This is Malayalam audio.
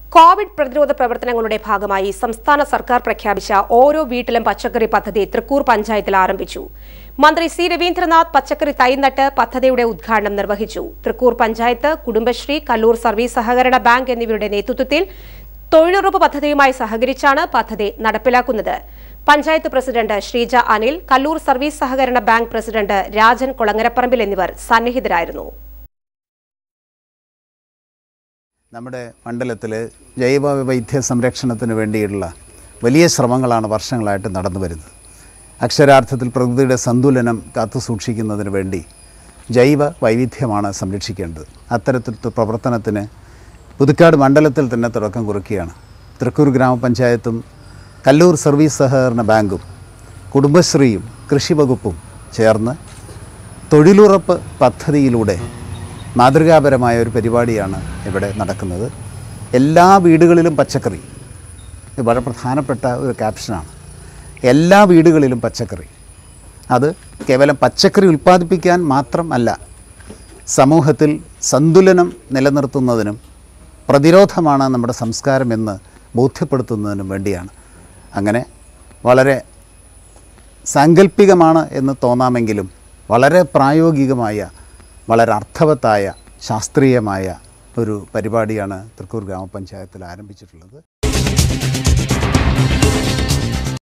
കോവിഡ് പ്രതിരോധ പ്രവർത്തനങ്ങളുടെ ഭാഗമായി സംസ്ഥാന സർക്കാർ പ്രഖ്യാപിച്ച ഓരോ വീട്ടിലും പച്ചക്കറി പദ്ധതി തൃക്കൂർ പഞ്ചായത്തിൽ ആരംഭിച്ചു മന്ത്രി സി രവീന്ദ്രനാഥ് പച്ചക്കറി തൈനട്ട് പദ്ധതിയുടെ ഉദ്ഘാടനം നിർവഹിച്ചു തൃക്കൂർ പഞ്ചായത്ത് കുടുംബശ്രീ കല്ലൂർ സർവീസ് സഹകരണ ബാങ്ക് എന്നിവരുടെ നേതൃത്വത്തിൽ തൊഴിലുറപ്പ് പദ്ധതിയുമായി സഹകരിച്ചാണ് പദ്ധതി നടപ്പിലാക്കുന്നത് പഞ്ചായത്ത് പ്രസിഡന്റ് ശ്രീജ അനിൽ കല്ലൂർ സർവീസ് സഹകരണ ബാങ്ക് പ്രസിഡന്റ് രാജൻ കൊളങ്ങരപ്പറമ്പിൽ എന്നിവർ സന്നിഹിതരായിരുന്നു നമ്മുടെ മണ്ഡലത്തിൽ ജൈവ വൈദ്യ സംരക്ഷണത്തിന് വേണ്ടിയുള്ള വലിയ ശ്രമങ്ങളാണ് വർഷങ്ങളായിട്ട് നടന്നു വരുന്നത് അക്ഷരാർത്ഥത്തിൽ പ്രകൃതിയുടെ സന്തുലനം കാത്തു സൂക്ഷിക്കുന്നതിന് വേണ്ടി ജൈവ വൈവിധ്യമാണ് സംരക്ഷിക്കേണ്ടത് അത്തരത്തിലത്തെ പ്രവർത്തനത്തിന് പുതുക്കാട് മണ്ഡലത്തിൽ തന്നെ തുടക്കം കുറിക്കുകയാണ് തൃക്കൂർ ഗ്രാമപഞ്ചായത്തും കല്ലൂർ സർവീസ് സഹകരണ ബാങ്കും കുടുംബശ്രീയും കൃഷി വകുപ്പും ചേർന്ന് തൊഴിലുറപ്പ് പദ്ധതിയിലൂടെ മാതൃകാപരമായ ഒരു പരിപാടിയാണ് ഇവിടെ നടക്കുന്നത് എല്ലാ വീടുകളിലും പച്ചക്കറി ഇത് വളരെ പ്രധാനപ്പെട്ട ഒരു ക്യാപ്ഷനാണ് എല്ലാ വീടുകളിലും പച്ചക്കറി അത് കേവലം പച്ചക്കറി ഉൽപ്പാദിപ്പിക്കാൻ മാത്രം അല്ല സമൂഹത്തിൽ സന്തുലനം നിലനിർത്തുന്നതിനും പ്രതിരോധമാണ് നമ്മുടെ സംസ്കാരമെന്ന് ബോധ്യപ്പെടുത്തുന്നതിനും വേണ്ടിയാണ് അങ്ങനെ വളരെ സാങ്കല്പികമാണ് എന്ന് തോന്നാമെങ്കിലും വളരെ പ്രായോഗികമായ വളരെ അർത്ഥവത്തായ ശാസ്ത്രീയമായ ഒരു പരിപാടിയാണ് തൃക്കൂർ ഗ്രാമപഞ്ചായത്തിൽ ആരംഭിച്ചിട്ടുള്ളത്